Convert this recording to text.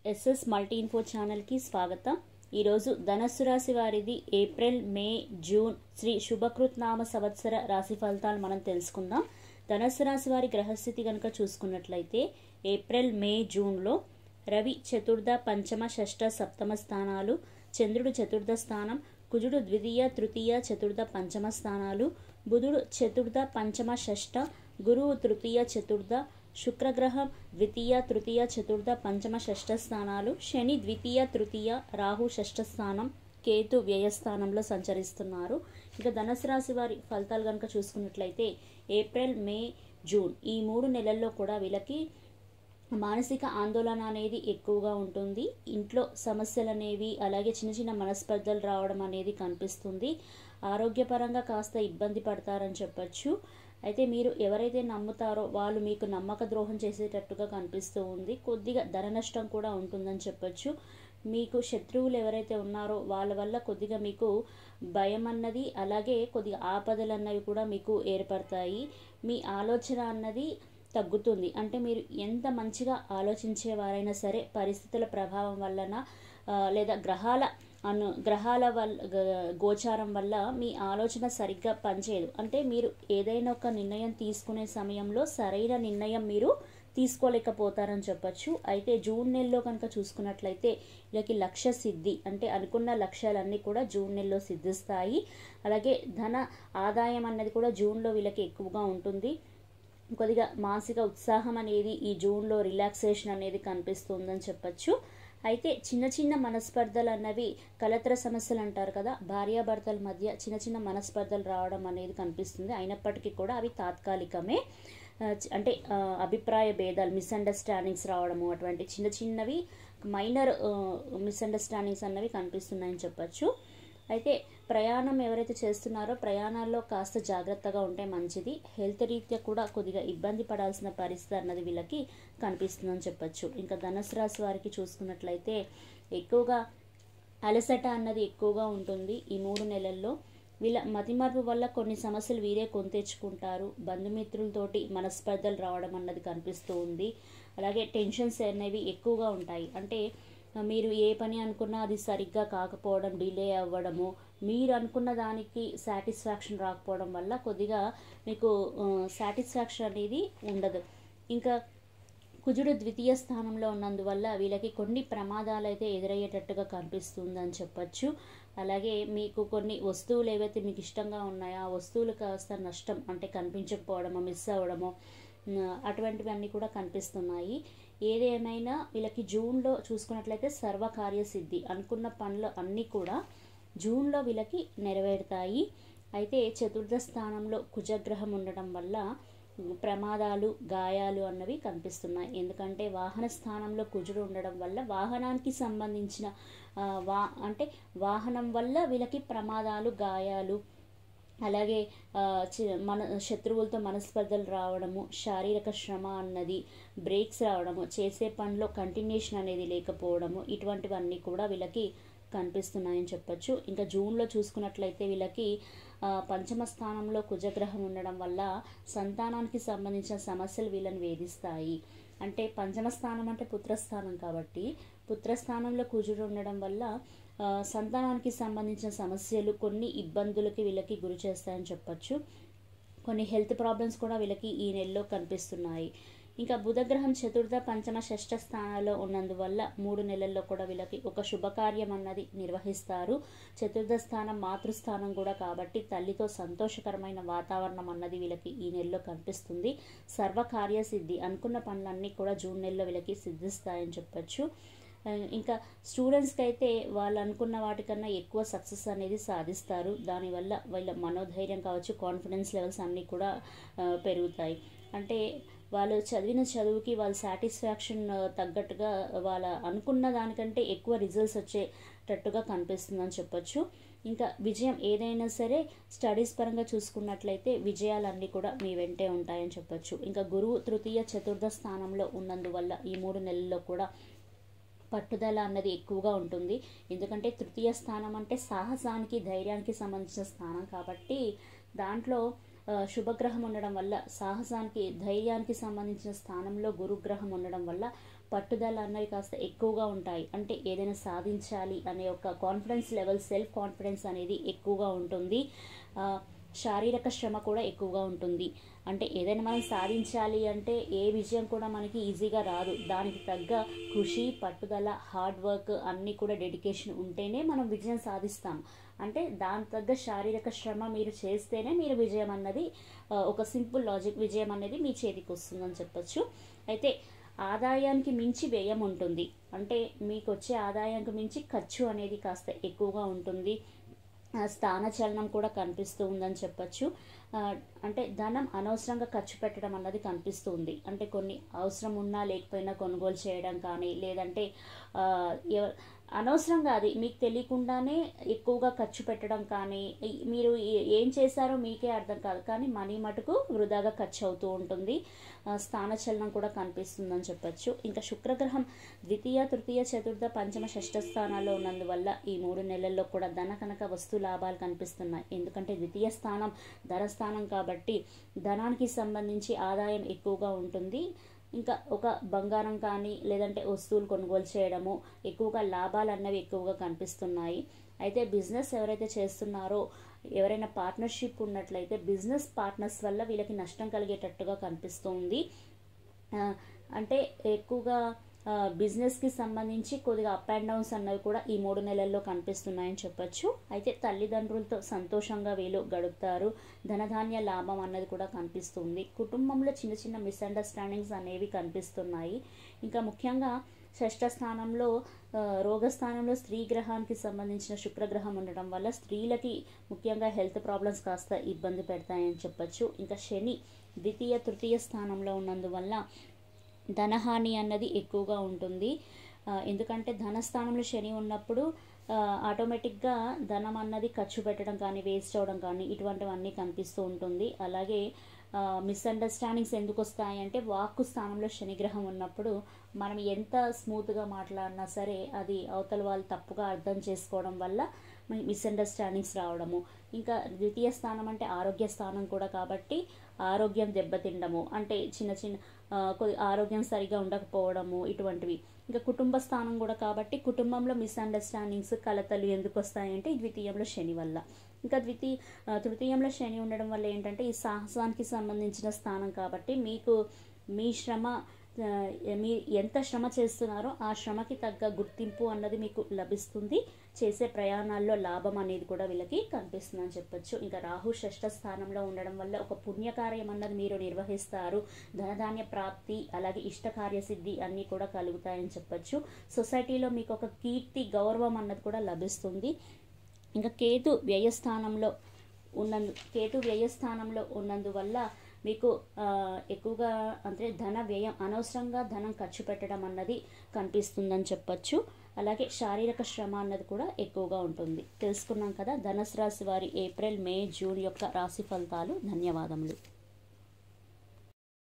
SS multi info ఛానల్కి స్వాగతం ఈరోజు ధనస్సు రాశి వారిది April May June Shri Shubhakrit నామ సంవత్సర రాశి ఫలితాలు మనం తెలుసుకుందాం ధనస్సు రాశి వారి గ్రహస్థితి కనుక చూసుకున్నట్లయితే ఏప్రిల్ మే జూన్లో రవి చతుర్థ పంచమ షష్ఠ సప్తమ స్థానాలు చంద్రుడు చతుర్థ స్థానం కుజుడు ద్వితీయ తృతీయ చతుర్థ పంచమ స్థానాలు బుధుడు చతుర్థ పంచమ షష్ఠ గురువు తృతీయ చతుర్థ శుక్రగ్రహం ద్వితీయ తృతీయ చతుర్థ పంచమ షష్ఠ స్థానాలు శని ద్వితీయ తృతీయ రాహు షష్ఠ స్థానం కేతు వ్యయస్థానంలో సంచరిస్తున్నారు ఇక ధనుసు రాశి వారి ఫలితాలు కనుక చూసుకున్నట్లయితే ఏప్రిల్ మే జూన్ ఈ మూడు నెలల్లో కూడా వీళ్ళకి మానసిక ఆందోళన అనేది ఎక్కువగా ఉంటుంది ఇంట్లో సమస్యలు అనేవి అలాగే చిన్న చిన్న మనస్పర్ధలు రావడం అనేది కనిపిస్తుంది ఆరోగ్యపరంగా కాస్త ఇబ్బంది పడతారని చెప్పచ్చు అయితే మీరు ఎవరైతే నమ్ముతారో వాళ్ళు మీకు నమ్మక ద్రోహం చేసేటట్టుగా కనిపిస్తూ ఉంది కొద్దిగా ధన నష్టం కూడా ఉంటుందని చెప్పచ్చు మీకు శత్రువులు ఎవరైతే ఉన్నారో వాళ్ళ వల్ల కొద్దిగా మీకు భయం అన్నది అలాగే కొద్దిగా ఆపదలు అన్నవి కూడా మీకు ఏర్పడతాయి మీ ఆలోచన అన్నది తగ్గుతుంది అంటే మీరు ఎంత మంచిగా ఆలోచించేవారైనా సరే పరిస్థితుల ప్రభావం వలన ఆ, లేదా గ్రహాల అను గ్రహాల వల్ల గ- గోచారం వల్ల మీ ఆలోచన సరిగ్గా పనిచేయదు అంటే మీరు ఏదైనా ఒక నిర్ణయం తీసుకునే సమయంలో సరైన నిర్ణయం మీరు తీసుకోలేకపోతారని చెప్పొచ్చు అయితే జూన్ నెలలో కనుక చూసుకున్నట్లయితే వీళ్ళకి లక్ష్య సిద్ధి అంటే అనుకున్న లక్ష్యాలన్నీ కూడా జూన్ నెలలో సిద్ధిస్తాయి అలాగే ధన ఆదాయం అన్నది కూడా జూన్లో వీళ్ళకి ఎక్కువగా ఉంటుంది కొద్దిగా మానసిక ఉత్సాహం అనేది ఈ జూన్లో రిలాక్సేషన్ అనేది కనిపిస్తుందని చెప్పచ్చు అయితే చిన్న చిన్న మనస్పర్ధలు అన్నవి కలత్ర సమస్యలు అంటారు కదా భార్యాభర్తల మధ్య చిన్న చిన్న మనస్పర్ధలు రావడం అనేది కనిపిస్తుంది అయినప్పటికీ కూడా అవి తాత్కాలికమే ఆ, చ- అంటే ఆ, అభిప్రాయ భేదాలు మిస్అండర్స్టాండింగ్స్ రావడము అటువంటి చిన్న చిన్నవి మైనర్ మిస్అండర్స్టాండింగ్స్ అన్నవి కనిపిస్తున్నాయని చెప్పచ్చు అయితే ప్రయాణం ఎవరైతే చేస్తున్నారో ప్రయాణాల్లో కాస్త జాగ్రత్తగా ఉంటే మంచిది హెల్త్ రీత్యా కూడా కొద్దిగా ఇబ్బంది పడాల్సిన పరిస్థితి అన్నది వీళ్ళకి కనిపిస్తుందని చెప్పొచ్చు ఇంకా ధనుసు రాశి వారికి చూసుకున్నట్లయితే ఎక్కువగా అలసట అన్నది ఎక్కువగా ఉంటుంది ఈ మూడు నెలల్లో వీళ్ళ మతిమరుపు వల్ల కొన్ని సమస్యలు వీరే కొని తెచ్చుకుంటారు బంధుమిత్రులతోటి మనస్పర్ధలు రావడం అన్నది కనిపిస్తూ ఉంది అలాగే టెన్షన్స్ అనేవి ఎక్కువగా ఉంటాయి అంటే ఆ, మీరు ఏ పని అనుకున్నా అది సరిగ్గా కాకపోవడం డిలే అవ్వడము మీరు అనుకున్న దానికి సాటిస్ఫాక్షన్ రాకపోవడం వల్ల కొద్దిగా మీకు సాటిస్ఫాక్షన్ అనేది ఉండదు ఇంకా కుజుడు ద్వితీయ స్థానంలో ఉన్నందువల్ల వీళ్ళకి కొన్ని ప్రమాదాలు అయితే ఎదురయ్యేటట్టుగా కనిపిస్తుందని చెప్పచ్చు అలాగే మీకు కొన్ని వస్తువులు ఏవైతే మీకు ఇష్టంగా ఉన్నాయో ఆ వస్తువులు కాస్త నష్టం అంటే కనిపించకపోవడము మిస్ అవ్వడము ఉమ్, అటువంటివన్నీ కూడా కనిపిస్తున్నాయి ఏదేమైనా వీళ్ళకి జూన్లో చూసుకున్నట్లయితే సర్వకార్య సిద్ధి అనుకున్న పనులు అన్నీ కూడా జూన్లో వీళ్ళకి నెరవేరుతాయి అయితే చతుర్థ స్థానంలో కుజగ్రహం ఉండడం వల్ల ప్రమాదాలు గాయాలు అన్నవి కనిపిస్తున్నాయి ఎందుకంటే వాహన స్థానంలో కుజుడు ఉండడం వల్ల వాహనానికి సంబంధించిన ఆ, వా అంటే వాహనం వల్ల వీళ్ళకి ప్రమాదాలు గాయాలు అలాగే ఆ, చి- మన శత్రువులతో మనస్పర్ధలు రావడము శారీరక శ్రమ అన్నది బ్రేక్స్ రావడము చేసే పనిలో కంటిన్యూషన్ అనేది లేకపోవడము ఇటువంటివన్నీ కూడా వీళ్ళకి కనిపిస్తున్నాయని చెప్పొచ్చు ఇంకా జూన్లో చూసుకున్నట్లయితే వీళ్ళకి ఆ, పంచమ స్థానంలో కుజగ్రహం ఉండడం వల్ల సంతానానికి సంబంధించిన సమస్యలు వీళ్ళని వేధిస్తాయి అంటే పంచమ స్థానం అంటే పుత్రస్థానం కాబట్టి పుత్రస్థానంలో కుజుడు ఉండడం వల్ల ఆ, సంతానానికి సంబంధించిన సమస్యలు కొన్ని ఇబ్బందులకి వీళ్ళకి గురి చేస్తాయని చెప్పొచ్చు కొన్ని హెల్త్ ప్రాబ్లమ్స్ కూడా వీళ్ళకి ఈ నెలలో కనిపిస్తున్నాయి ఇంకా బుధగ్రహం చతుర్థ పంచమ షష్ఠ స్థానాల్లో ఉన్నందువల్ల మూడు నెలల్లో కూడా వీళ్ళకి ఒక శుభకార్యం అన్నది నిర్వహిస్తారు చతుర్థ స్థానం మాతృస్థానం కూడా కాబట్టి తల్లితో సంతోషకరమైన వాతావరణం అన్నది వీళ్ళకి ఈ నెలలో కనిపిస్తుంది సర్వకార్య సిద్ధి అనుకున్న పనులన్నీ కూడా జూన్ నెలలో వీళ్ళకి సిద్ధిస్తాయని చెప్పొచ్చు ఆ, ఇంకా స్టూడెంట్స్కి అయితే వాళ్ళు అనుకున్న వాటికన్నా ఎక్కువ సక్సెస్ అనేది సాధిస్తారు దానివల్ల వాళ్ళ మనోధైర్యం కావచ్చు కాన్ఫిడెన్స్ లెవెల్స్ అన్నీ కూడా ఆ, పెరుగుతాయి అంటే వాళ్ళు చదివిన చదువుకి వాళ్ళ సాటిస్ఫాక్షన్ తగ్గట్టుగా వాళ్ళ అనుకున్న దానికంటే ఎక్కువ రిజల్ట్స్ వచ్చేటట్టుగా కనిపిస్తుందని చెప్పొచ్చు ఇంకా విజయం ఏదైనా సరే స్టడీస్ పరంగా చూసుకున్నట్లయితే విజయాలన్నీ కూడా మీ వెంటే ఉంటాయని చెప్పొచ్చు ఇంకా గురువు తృతీయ చతుర్థ స్థానంలో ఉన్నందువల్ల ఈ మూడు నెలల్లో కూడా పట్టుదల అన్నది ఎక్కువగా ఉంటుంది ఎందుకంటే తృతీయ స్థానం అంటే సాహసానికి ధైర్యానికి సంబంధించిన స్థానం కాబట్టి దాంట్లో ఆ, శుభగ్రహం ఉండడం వల్ల సాహసానికి ధైర్యానికి సంబంధించిన స్థానంలో గురుగ్రహం ఉండడం వల్ల పట్టుదల అన్నవి కాస్త ఎక్కువగా ఉంటాయి అంటే ఏదైనా సాధించాలి అనే ఒక కాన్ఫిడెన్స్ లెవెల్ సెల్ఫ్ కాన్ఫిడెన్స్ అనేది ఎక్కువగా ఉంటుంది ఆ, శారీరక శ్రమ కూడా ఎక్కువగా ఉంటుంది అంటే ఏదైనా మనం సాధించాలి అంటే ఏ విజయం కూడా మనకి ఈజీగా రాదు దానికి తగ్గ కృషి పట్టుదల హార్డ్ వర్క్ అన్నీ కూడా డెడికేషన్ ఉంటేనే మనం విజయం సాధిస్తాం అంటే దాని తగ్గ శారీరక శ్రమ మీరు చేస్తేనే మీరు విజయం అన్నది ఆ, ఒక సింపుల్ లాజిక్ విజయం అనేది మీ చేతికి వస్తుందని చెప్పొచ్చు అయితే ఆదాయానికి మించి వ్యయం ఉంటుంది అంటే మీకు వచ్చే ఆదాయానికి మించి ఖర్చు అనేది కాస్త ఎక్కువగా ఉంటుంది ఆ, స్థానచలనం కూడా కనిపిస్తూ ఉందని చెప్పచ్చు ఆ, అంటే ధనం అనవసరంగా ఖర్చు పెట్టడం అన్నది కనిపిస్తూ ఉంది అంటే కొన్ని అవసరం ఉన్నా లేకపోయినా కొనుగోలు చేయడం కానీ లేదంటే ఆ, ఎవ- అనవసరంగా అది మీకు తెలియకుండానే ఎక్కువగా ఖర్చు పెట్టడం కానీ ఈ- మీరు ఏ- ఏం చేశారో మీకే అర్థం కాదు కానీ మనీ మటుకు వృధాగా ఖర్చు అవుతూ ఉంటుంది ఆ, స్థానచలనం కూడా కనిపిస్తుందని చెప్పొచ్చు ఇంకా శుక్రగ్రహం ద్వితీయ తృతీయ చతుర్థ పంచమ షష్ఠ స్థానాల్లో ఉన్నందువల్ల ఈ మూడు నెలల్లో కూడా ధన కనుక వస్తు లాభాలు కనిపిస్తున్నాయి ఎందుకంటే ద్వితీయ స్థానం ధన స్థానం కాబట్టి ధనానికి సంబంధించి ఆదాయం ఎక్కువగా ఉంటుంది ఇంకా ఒక బంగారం కానీ లేదంటే వస్తువులు కొనుగోలు చేయడము ఎక్కువగా లాభాలు అన్నవి ఎక్కువగా కనిపిస్తున్నాయి అయితే బిజినెస్ ఎవరైతే చేస్తున్నారో ఎవరైనా పార్ట్నర్షిప్ ఉన్నట్లయితే బిజినెస్ పార్ట్నర్స్ వల్ల వీళ్ళకి నష్టం కలిగేటట్టుగా కనిపిస్తుంది ఆ, అంటే ఎక్కువగా ఆ, బిజినెస్కి సంబంధించి కొద్దిగా అప్ అండ్ డౌన్స్ అన్నవి కూడా ఈ మూడు నెలల్లో కనిపిస్తున్నాయని చెప్పొచ్చు అయితే తల్లిదండ్రులతో సంతోషంగా వీళ్ళు గడుపుతారు ధనధాన్య లాభం అన్నది కూడా కనిపిస్తుంది కుటుంబంలో చిన్న చిన్న మిస్అండర్స్టాండింగ్స్ అనేవి కనిపిస్తున్నాయి ఇంకా ముఖ్యంగా షష్ఠ స్థానంలో ఆ, రోగస్థానంలో స్త్రీ గ్రహానికి సంబంధించిన శుక్రగ్రహం ఉండడం వల్ల స్త్రీలకి ముఖ్యంగా హెల్త్ ప్రాబ్లమ్స్ కాస్త ఇబ్బంది పెడతాయని చెప్పొచ్చు ఇంకా శని ద్వితీయ తృతీయ స్థానంలో ఉన్నందువల్ల ధనహాని అన్నది ఎక్కువగా ఉంటుంది ఆ, ఎందుకంటే ధనస్థానంలో శని ఉన్నప్పుడు ఆ, ఆటోమేటిక్గా ధనం అన్నది ఖర్చు పెట్టడం కానీ వేస్ట్ అవడం కానీ ఇటువంటివన్నీ కనిపిస్తూ ఉంటుంది అలాగే మిస్అండర్స్టాండింగ్స్ ఎందుకు వస్తాయి అంటే వాక్కు స్థానంలో శనిగ్రహం ఉన్నప్పుడు మనం ఎంత స్మూత్గా మాట్లాడినా సరే అది అవతల వాళ్ళు తప్పుగా అర్థం చేసుకోవడం వల్ల మిస్అండర్స్టాండింగ్స్ రావడము ఇంకా ద్వితీయ స్థానం అంటే ఆరోగ్య స్థానం కూడా కాబట్టి ఆరోగ్యం దెబ్బతిండము అంటే చిన్న చిన్న ఆ, కొద్ది ఆరోగ్యం సరిగా ఉండకపోవడము ఇటువంటివి ఇంకా కుటుంబ స్థానం కూడా కాబట్టి కుటుంబంలో మిస్అండర్స్టాండింగ్స్ కలతలు ఎందుకు వస్తాయంటే ఈ ద్వితీయంలో శని వల్ల ఇంకా ద్వితీయ ఆ, తృతీయంలో శని ఉండడం వల్ల ఏంటంటే ఈ సాహసానికి సంబంధించిన స్థానం కాబట్టి మీకు మీ శ్రమ ఆ, మీ ఎంత శ్రమ చేస్తున్నారో ఆ శ్రమకి తగ్గ గుర్తింపు అన్నది మీకు లభిస్తుంది చేసే ప్రయాణాల్లో లాభం అనేది కూడా వీళ్ళకి కనిపిస్తుందని చెప్పొచ్చు ఇంకా రాహు షష్ఠ స్థానంలో ఉండడం వల్ల ఒక పుణ్యకార్యం అన్నది మీరు నిర్వహిస్తారు ధనధాన్య ప్రాప్తి అలాగే ఇష్టకార్య సిద్ధి అన్నీ కూడా కలుగుతాయని చెప్పొచ్చు సొసైటీలో మీకు ఒక కీర్తి గౌరవం అన్నది కూడా లభిస్తుంది ఇంకా కేతు వ్యయస్థానంలో ఉన్నందు కేతు వ్యయస్థానంలో ఉన్నందువల్ల మీకు ఆ, ఎక్కువగా అంటే ధన వ్యయం అనవసరంగా ధనం ఖర్చు పెట్టడం అన్నది కనిపిస్తుందని చెప్పొచ్చు అలాగే శారీరక శ్రమ అన్నది కూడా ఎక్కువగా ఉంటుంది తెలుసుకున్నాం కదా ధనుసు రాశి వారి ఏప్రిల్ మే జూన్ యొక్క రాశి ఫలితాలు ధన్యవాదములు